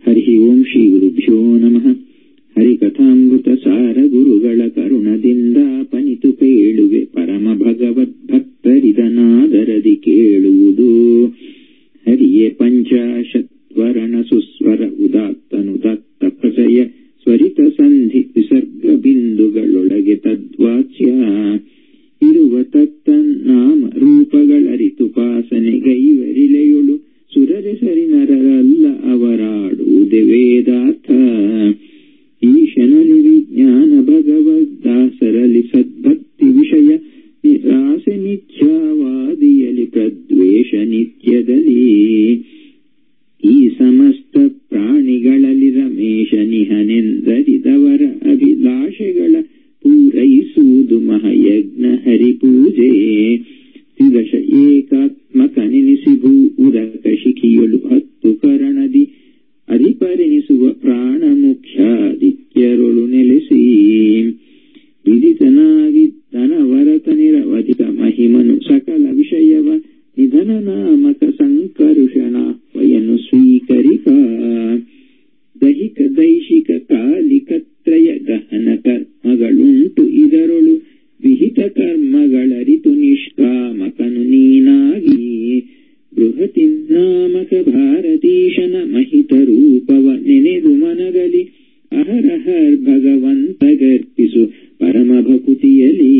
ಹರಿ ಓಂ ಶ್ರೀ ಗುರುಭ್ಯೋ ನಮಃ ಹರಿಕಥಾಮೃತ ಸಾರ ಗುರುಗಳ ಕರುಣದಿಂದ ಪನಿತು ಕೇಳುವೆ ಪರಮ ಭಗವದ್ಭಕ್ತರಿದನಾದರದಿ ಕೇಳುವುದು ಹರಿಯೇ ಪಂಚಾಶತ್ವರಣ ಸುಸ್ವರ ಉದಾತ್ತನುದಾತ್ತ ಪ್ರಚಯ ಸ್ವರಿತ ಸಂಧಿ ವಿಸರ್ಗ ಬಿಂದುಗಳೊಳಗೆ ತದ್ವಾಚ್ಯ ಇರುವ ತತ್ತನ್ನಾಮ ರೂಪಗಳರಿತುಪಾಸನೆ ಗೈವರಿಲೆಯುಳು ಸುರರೆ ಸರಿ ನರರಲ್ಲ ಅವರಾಡುವುದೇ ವೇದಾರ್ಥ ಈಶನಲಿ ವಿಜ್ಞಾನ ಭಗವದ್ದಾಸರಲಿ ಸದ್ಭಕ್ತಿ ವಿಷಯ ನಿರಾಸೆ ಮಿಥ್ಯಾವಾದಿಯಲಿ ಪ್ರದ್ವೇಷ ನಿತ್ಯದಲ್ಲಿ ಈ ಸಮಸ್ತ ಪ್ರಾಣಿಗಳಲ್ಲಿ ರಮೇಶ ನಿಹನೆಂದರಿದವರ ಅಭಿಲಾಷೆಗಳ ಪೂರೈಸುವುದು ಮಹಯಜ್ಞ ಹರಿಪೂಜೆ ತ್ರಿದಶ ಏಕಾತ್ಮಕ ನೆನೆಸಿ ಭೂ ಉದಕ ಶಿಖಿಯೊಳು ಹತ್ತು ಕರಣದಿ ಅಧಿಪರೆನಿಸುವ ಪ್ರಾಣ ಮುಖ್ಯಾದಿತ್ಯರೊಳು ನೆಲೆಸಿ ವಿದಿತನಾಗಿದ್ದನವರತ ನಿರವಧಿಕ ಮಹಿಮನು ಸಕಲ ವಿಷಯವ ನಿಧನ ನಾಮಕ ಸಂಕರುಷಣ ವಯನು ಸ್ವೀಕರಿಕ ದೈಹಿಕ ದೈಶಿಕ ಕಾಲಿಕತ್ರಯ ಗಹನ ಕರ್ಮಗಳುಂಟು ಇದರೊಳು ವಿಹಿತ ಕರ್ಮಗಳರಿತು ನಿಷ್ಕಾಮಕನು ನೀನಾಗಿ ಬೃಹತಿ ನಾಮಕ ಭಾರತೀಶನ ಮಹಿತ ರೂಪವ ನೆನೆದು ಮನದಲ್ಲಿ ಅಹರಹರ್ ಭಗವಂತ ಗರ್ಪಿಸು ಪರಮ ಭಕುತಿಯಲಿ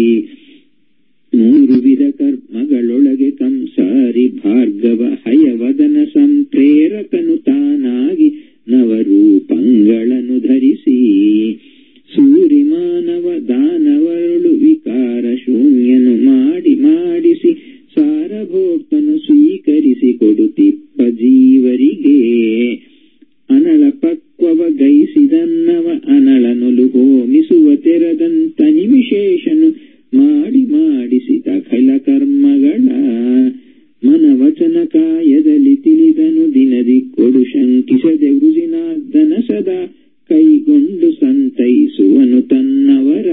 ಮೂರು ವಿಧ ಕರ್ಮಗಳೊಳಗೆ ಕಂಸಾರಿ ಭಾರ್ಗವ ಹಯವದನ ಸಂಪ್ರೇರಕನು ತಾನಾಗಿ ನವರೂಪಂಗಳನ್ನು ಧರಿಸಿ ಸೂರಿ ಮಾನವ ದಾನವರುಳು ವಿಕಾರ ಶೂನ್ಯನು ಮಾಡಿ ಮಾಡಿಸಿ ಸಾರಭೋಕ್ತನು ಸ್ವೀಕರಿಸಿ ಕೊಡುತ್ತಿಪ್ಪ ಜೀವರಿಗೆ ಅನಳ ಪಕ್ವವ ಗೈಸಿದನ್ನವ ಅನಳನುಲು ಹೋಮಿಸುವ ತೆರದಂತ ನಿಮಿಷೇಷನು ಮಾಡಿ ಮಾಡಿಸಿದ ಖೈಲ ಕರ್ಮಗಳ ಮನವಚನ ಕಾಯದಲ್ಲಿ ತಿಳಿದನು ದಿನದಿ ಕೊಡು ಶಂಕಿಸದೆ ವೃಜಿನಾದ್ದನ ಸದಾ ಕೈಗೊಂಡು ಸಂತೈಸುವನು ತನ್ನವರ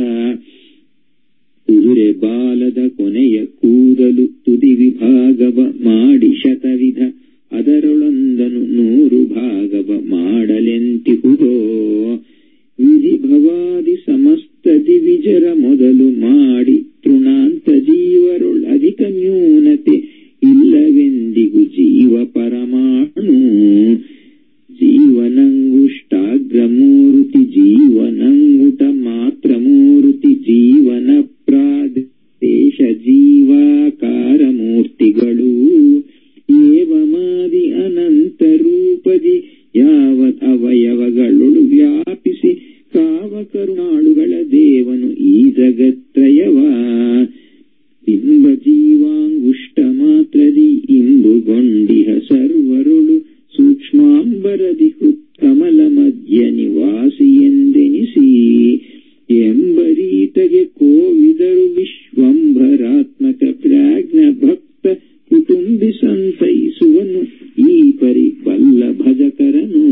ಕುದುರೆ ಬಾಲದ ಕೊನೆಯ ಕೂದಲು ತುದಿ ವಿಭಾಗವ ಮಾಡಿ ಶತವಿಧ ಅದರೊಳೊಂದನು ನೂರು ಭಾಗವ ಮಾಡಲೆಂತಿಹುದೋ ವಿಧಿಭವಾದಿ ಸಮಸ್ತ ದಿವಿಜರ ಮೊದಲು ಮಾಡಿ ತೃಣಾಂತ ಜೀವರೊಳ್ ಅಧಿಕ ನ್ಯೂನತೆ ಇಲ್ಲವೆಂದಿಗೂ ಜೀವ ಪರಮಾಣು ಜೀವನಂಗುಷ್ಟಾಗ್ರ ಮೂರುತಿ ಜೀವನಂಗುಟ ಮಾತ್ರ ಮೂರುತಿ ಜೀವನ ಪ್ರಾದೇಶ ಜೀವಾಕಾರ ಮೂರ್ತಿಗಳು ಏವಮಾದಿ ಅನಂತ ರೂಪದಿ ಯಾವತ್ ಅವಯವಗಳೊಳು ವ್ಯಾಪಿಸಿ ಕಾವ ಕರುಣಾಳುಗಳ ದೇವನು ಈ ಜಗತ್ರಯವ ಬಿಂಬ ಜೀವಾಂಗುಷ್ಟ ಮಾತ್ರದಿ ಇಂಬುಗೊಂಡಿಹ ಸರ್ವರುಳು ಸೂಕ್ಷ್ಮಾಂಬರದಿ ಕಮಲ ಮಧ್ಯ ನಿವಾಸಿ ಎಂದೆನಿಸಿ ಎಂಬರೀತಗೆ ಕೋವಿದರು ವಿಶ್ವಂಭರಾತ್ಮಕ ಪ್ರಾಜ್ಞ ಭಕ್ತ ಕುಟುಂಬಿ ಸಂತೈಸುವನು ಈ ಪರಿ ಬಲ್ಲ ಭಜಕರನು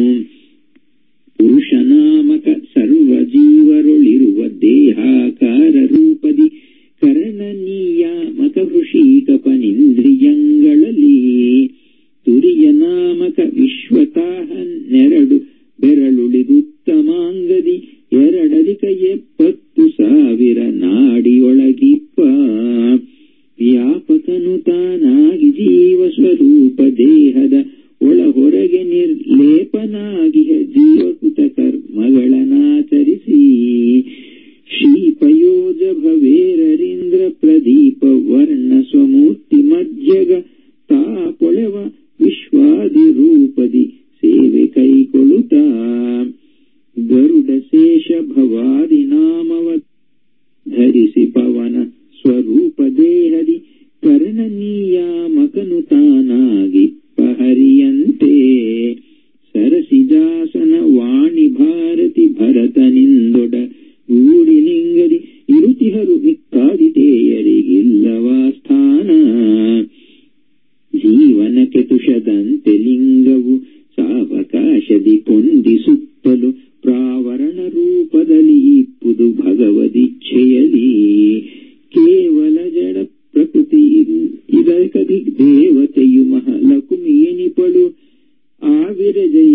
ಪುರುಷನಾಮಕ ಸರ್ವ ಜೀವರೊಳಿರುವ ದೇಹಾಕಾರ ರೂಪದಿ ಕರಣನೀಯಾಮಕ ಹೃಷೀಕಪನಿಂದ್ರಿಯಂಗಳಲ್ಲಿ ತುರಿಯ ನಾಮಕ ವಿಶ್ವತಾಹನ್ನೆರಡು ಬೆರಳುಳಿದುತ್ತಮಾಂಗದಿ ಎರಡಧಿಕ ಎಪ್ಪತ್ತು ಸಾವಿರ ನಾಡಿಯೊಳಗಿಪ್ಪ ವ್ಯಾಪಕನು ತಾನಾಗಿ ಜೀವ ಸ್ವರೂಪ ದೇಹದ ಒಳ ಹೊರಗೆ ನಿರ್ಲೇಪನಾಗಿಹ ಜೀವಕೃತ ಕರ್ಮಗಳನ್ನಾಚರಿಸಿ ಶ್ರೀಪಯೋಜ ಭವೇರರಿಂದ್ರ ಪ್ರದೀಪ ವರ್ಣ ಸ್ವಮೂರ್ತಿ ಮಧ್ಯಗ ತಾ ಕೊಳೆವ ವಿಶ್ವಾದಿ ರೂಪದಿ ಸೇವೆ ಕೈಕೊಳುತ್ತ ಗರುಡ ಶೇಷ ಭವಾದಿ ನಾಮವ ಧರಿಸಿ ಪವನ ಸ್ವರೂಪ ದೇಹದಿ ಕರ್ಣನೀಯಾಮಕನು ತಾನಾಗಿ ಪಹರಿಯಂತೆ ಸರಸಿಜಾಸನ ವಾಣಿ ಭಾರತಿ ಭರತನಿಂದೊಡ ಗೂಡಿಲಿಂಗದಿ ಇರುತಿಹರು ಮಿಕ್ಕಾದಿತೇಯರಿಗಿಲ್ಲವಾ ಸ್ಥಾನ ಜೀವನಕ್ಕೆ ತುಷದಂತೆ ಲಿಂಗವು ಸಾವಕಾಶದಿ ಪೊಂದಿಸುತ್ತಲು ಪ್ರಾವರಣ ರೂಪದಲ್ಲಿ ಇಪ್ಪುದು ಭಗವದಿಚ್ಛೆಯಲಿ ಕೇವಲ ಜಡ ಪ್ರಕೃತಿ ಇದಕದಿ ದೇವತೆಯು ಮಹಾಲಕುಮಿ ಎನಿಪಳು ಆವಿರಜಯ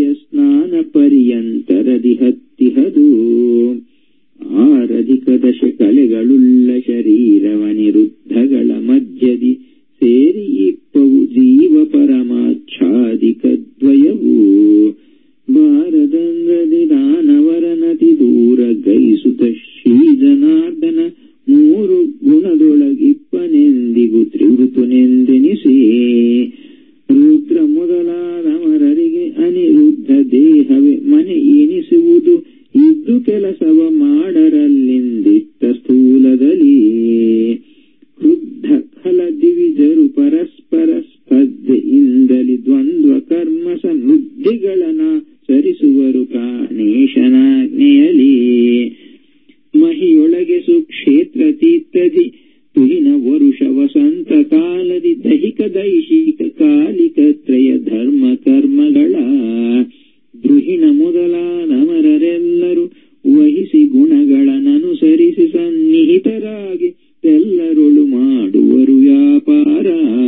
ಆರದಿ ಹತ್ತಿಹದು ಆರಧಿಕ ದಶ ಕಲೆಗಳುಳ್ಳ ಶರೀರವನಿರುದ್ಧಗಳ ಮಧ್ಯದಿ ಸೇರಿ ಇಪ್ಪವು ಜೀವ ಪರಮಾಚ್ಛಾದಿಕದ್ವಯವು ಭಾರದಂದ್ರದಿ ದಾನವರನತಿ ದೂರ ಗೈಸುತ್ತ ಶ್ರೀ ಜನಾರ್ದನ ಮೂರು ಗುಣದೊಳಗಿಪ್ಪನೆಂದಿಗೂ ತ್ರಿವೃತನೆಂದೆನಿಸಿ ರುದ್ರ ಮೊದಲಾದವರರಿಗೆ ಅನಿರುದ್ಧ ದೇಹವೇ ಮನೆ ಎನಿಸುವುದು ಇದ್ದು ಕೆಲಸವ ಮಾಡರಲ್ಲಿಂದಿಟ್ಟ ಸ್ಥೂಲದಲ್ಲಿ ಕ್ರುದ್ಧ ಖಲ ದಿವಿಜರು ಪರಸ್ಪರ ಸ್ಪರ್ಧೆಯಿಂದಲಿ ದ್ವಂದ್ವ ಕರ್ಮ ಸಮೃದ್ಧಿಗಳನ ಸರಿಸುವರು ಪ್ರಾಣೇಶನಾಜ್ಞೆಯಲಿ ಮಹಿಯೊಳಗೆ ಸುಕ್ಷೇತ್ರ ತೀರ್ಥದಿ ತುಹಿನ ವರುಷ ವಸಂತ ಕಾಲದಿ ದೈಹಿಕ ದೈಶಿಕ ಕಾಲಿಕ ತ್ರಯ ಧರ್ಮ ಕರ್ಮಗಳ ಗೃಹಿಣ ಮೊದಲಾದವರೆಲ್ಲರೂ ವಹಿಸಿ ಗುಣಗಳನ್ನನುಸರಿಸಿ ಸನ್ನಿಹಿತರಾಗಿ ಎಲ್ಲರೊಳು ಮಾಡುವರು ವ್ಯಾಪಾರ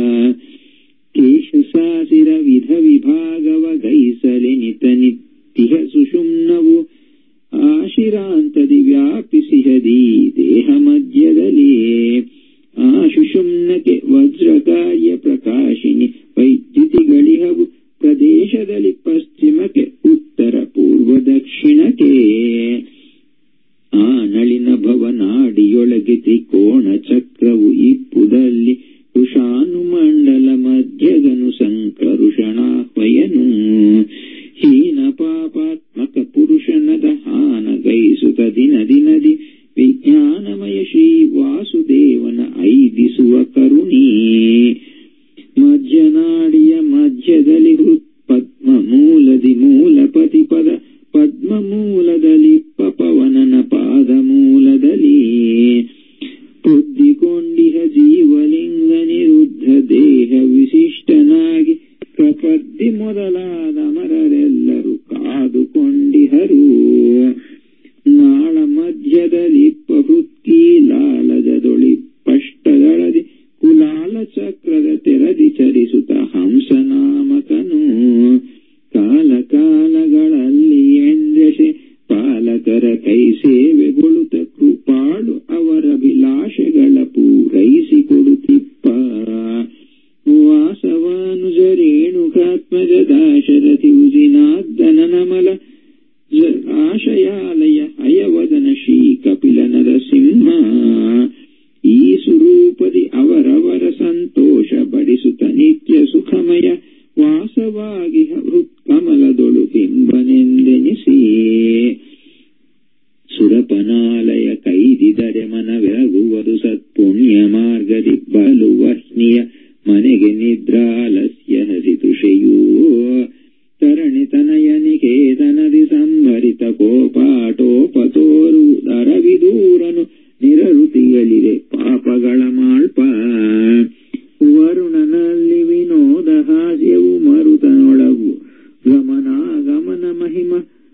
ಕೇಶಸಾಸಿರ ವಿಧ ವಿಭಾಗವ ಗೈಸಲೆನಿತ ನಿತ್ಯ ಸುಷುಮ್ನವು ಆಶಿರಾಂತದಿ ವ್ಯಾಪಿಸಿಹದಿ ದೇಹ ಮಧ್ಯದಲ್ಲಿ ಆ ಸುಷುಮ್ನಕ್ಕೆ ವಜ್ರಕಾರ್ಯ ಪ್ರಕಾಶಿನಿ ವೈದ್ಯುತಿಗಳಿಹವು ಪ್ರದೇಶದಲ್ಲಿ ಪಶ್ಚಿಮಕ್ಕೆ ಉತ್ತರ ಪೂರ್ವ ದಕ್ಷಿಣಕ್ಕೆ ಆ ನಳಿನ ಭವನಾಡಿಯೊಳಗೆ ತ್ರಿಕೋಣ ಚಕ್ರವು ಇಪ್ಪುದಲ್ಲಿ ಋಷಾನುಮಂಡಲ ಮಧ್ಯಗನು ಸಂಕರುಷಣಾಹ್ವಯನು ಹೀನ ಪಾಪಾತ್ಮಕ ಪುರುಷನದ ಹಾನ ಗೈಸುತ್ತ ದಿನ ದಿನದಿ ವಿಜ್ಞಾನಮಯ ಶ್ರೀ ವಾಸುದೇವನ ಐದಿಸುವ ಕರುಣೀ ಮಧ್ಯನಾಡಿಯ ಮಧ್ಯದಲ್ಲಿ ಹೃತ್ ಪದ್ಮ ಮೂಲದಿ ಮೂಲ ಪತಿಪದ ಪದ್ಮ ಮೂಲದಲ್ಲಿ ಪವನನ ಪಾದ ಮೂಲದಲ್ಲಿ ಬುದ್ಧಿಕೊಂಡಿಹ ಜೀವಲಿಂಗ ನಿರುದ್ಧ ದೇಹ ವಿಶಿಷ್ಟನಾಗಿ ಪ್ರಪದ್ದಿ ಮೊದಲಾದ ಮರರೆಲ್ಲರೂ ಕಾದುಕೊಂಡಿಹರು ನಾಳ ಮಧ್ಯದಲ್ಲಿಪ್ಪ ಹೃತ್ಕಿ ಲಾಲಜದೊಳಿಪ್ಪಷ್ಟದಳದಿ ಕುಲಾಲ ಚಕ್ರದ ತೆರದಿ ಚರಿಸುತ್ತ ಹಂಸನಾಮಕನು ಕಾಲ ಕಾಲಗಳಲ್ಲಿ ಎಂದೆಸೆ ಪಾಲಕರ ಕೈ ಸೇವೆಗೊಳುತ್ತ ಕೃಪಾಳು ಅವರ ಅಭಿಲಾಷೆಗಳ ಪೂರೈಸಿಕೊಡುತ್ತಿಪ್ಪ ವಾಸವಾನುಜ ರೇಣುಕಾತ್ಮಜ ದಾಶರಥಿ ಉಜಿನಾದ್ದನ ನಮಲ ಆಶಯಾಲಯ ಹಯವದನ ಶ್ರೀ ಕಪಿಲ ನರಸಿಂಹ ಈ ಸ್ವರೂಪದಿ ಅವರವರ ಸಂತೋಷ ಬಡಿಸುತ್ತ ನಿತ್ಯ ಸುಖಮಯ ವಾಸವಾಗಿ ಹೃತ್ಕಮಲದೊಳು ಬಿಂಬನೆಂದೆನಿಸಿ ಸುರಪನಾಲಯ ಕೈದಿದರೆ ಮನವೆರಗುವುದು ಸತ್ಪುಣ್ಯ ಮಾರ್ಗದಿ ಬಲು ವಹ್ನಿಯ ಮನೆಗೆ ನಿದ್ರಾಲಸ್ಯ ಹಸಿತುಷೆಯೂ ತರಣಿ ತನಯನಿಕೇತನದಿ ಸಂಭರಿತ ಕೋಪಾಟೋಪತೋರು ದರವಿದೂರನು ನಿರರುತಿಯಲಿರೆ ಪಾಪಗಳ ಮಾಳ್ಪ ವರುಣನಲ್ಲಿ ವಿನೋದ ಹಾಸ್ಯವು ಮರುತನೊಳಗು ಗಮನಾಗಮನ ಮಹಿಮ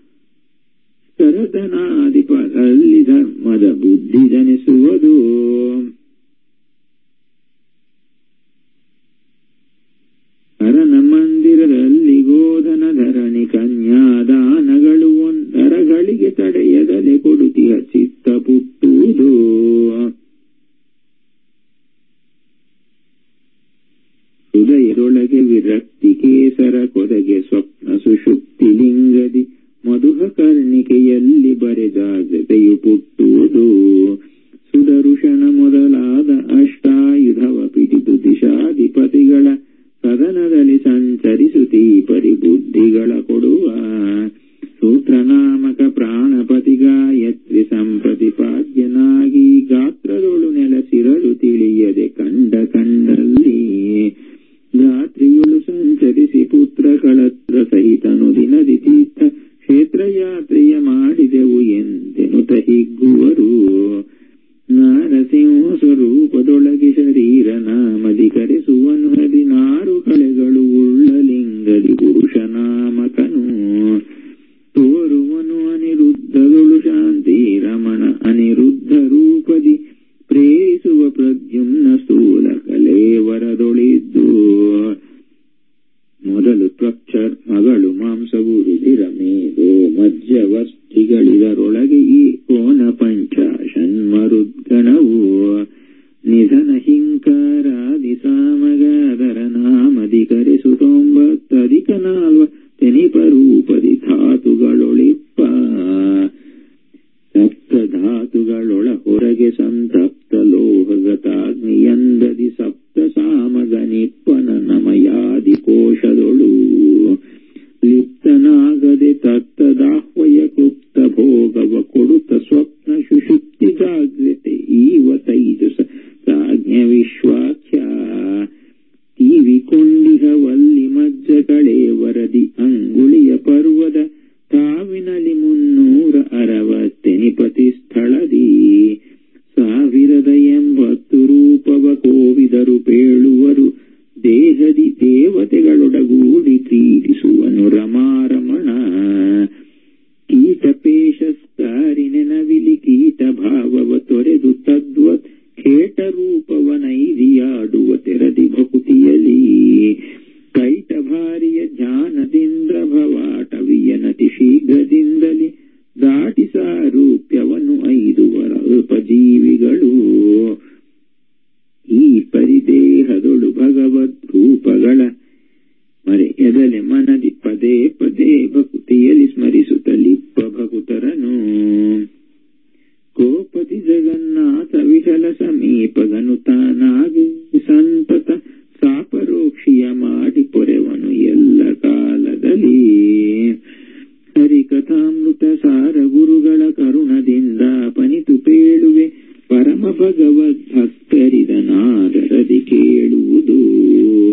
ಸರದನಾಧಿಪದಲ್ಲಿ ಧರ್ಮದ ಬುದ್ಧಿ ಜನಿಸುವುದು ಹರನ ಮಂದಿರದಲ್ಲಿ ಗೋಧನ ಧರಣಿ ಕನ್ಯಾದಾನಗಳು ಒಂದರಗಳಿಗೆ ತಡೆಯದಲೆ ಕೊಡುತಿಯ ಚಿತ್ತ ಪುಟ್ಟುವುದು ಹೃದಯದೊಳಗೆ ವಿರಕ್ತಿ ಕೇಸರ ಕೊದಗೆ ಸ್ವಪ್ನ ಸುಷುಪ್ತಿ ಲಿಂಗದಿ ಮಧುಹ ಕರ್ಣಿಕೆಯಲ್ಲಿ ಬರೆದಾಗತೆಯು ಪುಟ್ಟುವುದು ಸುದರುಷಣ ಮೊದಲಾದ ಅಷ್ಟಾಯುಧವ ಪಿಡಿದು ದಿಶಾಧಿಪತಿಗಳ ಸದನದಲ್ಲಿ ಸಂಚರಿಸುತ್ತೀ ಪರಿಬುದ್ಧಿಗಳ ಕೊಡುವ ಸೂತ್ರನಾಮಕ ಪ್ರಾಣಪತಿ ಗಾಯತ್ರಿ ಸಂಪ್ರತಿಪಾದ್ಯನಾಗಿ ಗಾತ್ರದೊಳು ನೆಲಸಿರಲು ತಿಳಿಯದೆ ಕಂಡ ಕಂಡಲ್ಲಿ ಗಾತ್ರಿಯುಳು ಸಂಚರಿಸಿ ಪುತ್ರ ಕಳತ್ರ ಸಹಿತನು ದಿನದಿ ತೀರ್ಥ ಕ್ಷೇತ್ರ ಯಾತ್ರೆಯ ಮಾಡಿದೆವು ಎಂದೆನುತ ಹಿಗ್ಗುವರು ನಾರಸಿಂಹ ಸ್ವರೂಪದೊಳಗೆ ಶರೀರ ನಾಮದಿ ಕರೆಸುವನು ಹದಿನಾರು ಕಳೆಗಳು ಉಳ್ಳ ಲಿಂಗದಿ ಪುರುಷ ನಾಮಕನು ತೋರುವನು ಅನಿರುದ್ಧದೊಳು ಶಾಂತಿ ರಮಣ ಅನಿರುದ್ಧ ರೂಪದಿ ಪ್ರೇರಿಸುವ ಪ್ರದ್ಯುಮ್ನ ಸ್ಥೂಲ ಕಲೇವರದೊಳಿದ್ದು ಮೊದಲು ತ್ವಚ್ಚರ್ಮಗಳು ಮಾಂಸವು ರುಧಿರ ಮೇದೋ ಮಜ್ಜವಸ್ಥಿಗಳಿದರೊಳಗೆ ಈ ಕೋನ ಪಂಚ ಷಣ್ಮರುದ್ಗಣವು ನಿಧನ ಹಿಂಕಾರಾದಿ ಸಾಮಗಾದರ ನಾಮದಿ ಕರೆಸುತ್ತೊಂಬತ್ತಧಿಕ ನಾಲ್ವ ತೆನಿಪರೂಪದಿ ಧಾತುಗಳೊಳಿಪ್ಪ ಸಪ್ತ ಧಾತುಗಳೊಳ ಹೊರಗೆ ಸಂತಪ್ತ ಲೋಹಗತಾಗ್ನಿಯಂದದಿ ಸಪ್ತ ಸಾಮಗನಿಪ್ಪನ ನಮಯಾದಿ ಕೋಶದೊಳು ಲಿಪ್ತನಾಗದೆ ತತ್ತದಾಹ್ವಯ ಕುಪ್ತ ಭೋಗವ ಕೊಡುತ್ತ ಸ್ವಪ್ನ ಸುಷುಪ್ತಿ ಜಾಗ್ರತೆ ಈವ ತೈಜಸ ಪ್ರಾಜ್ಞ ವಿಶ್ವಾಖ್ಯ ತೀವಿಕೊಂಡಿಹವಲ್ಲಿ ಮಜ್ಜ ಕಳೆ ವರದಿ ಅಂಗುಳಿಯ ಪರ್ವದ ತಾವಿನಲಿ ಮುನ್ನೂರ ಅರವತ್ತೆನಿಪತಿ ಸ್ಥಳದಿ ಸಾವಿರದ ಎಂಬತ್ತು ರೂಪವ ಕೋವಿದರು ಪೇಳುವರು ದೇಹದಿ ದೇವತೆಗಳೊಡಗೂಡಿ ಕ್ರೀಡಿಸುವನು ರಮಾರಮಣ ಕೀಟಪೇಶಸ್ಕಾರಿ ನೆನವಿಲಿ ಕೀಟ ಭಾವವ ತೊರೆದು ತದ್ವತ್ ಖೇಟ ರೂಪವ ನೈದಿಯಾಡುವ ತೆರದಿ ಭಕುತಿಯಲಿ ಕೈಟ ಭಾರಿಯ ಧ್ಯಾನದಿಂದ ಭವಾಟವಿಯನತಿ ಶೀಘ್ರದಿಂದಲಿ ದಾಟಿ ಸಾರೂಪ್ಯವನ್ನು ಐದುವರ ಅಲ್ಪಜೀವಿಗಳು ಈ ಪರಿದೇಹದೊಳು ಭಗವದ್ ರೂಪಗಳ ಮರೆಯದಲೆ ಮನದಿ ಪದೇ ಪದೇ ಭಕ್ತಿಯಲ್ಲಿ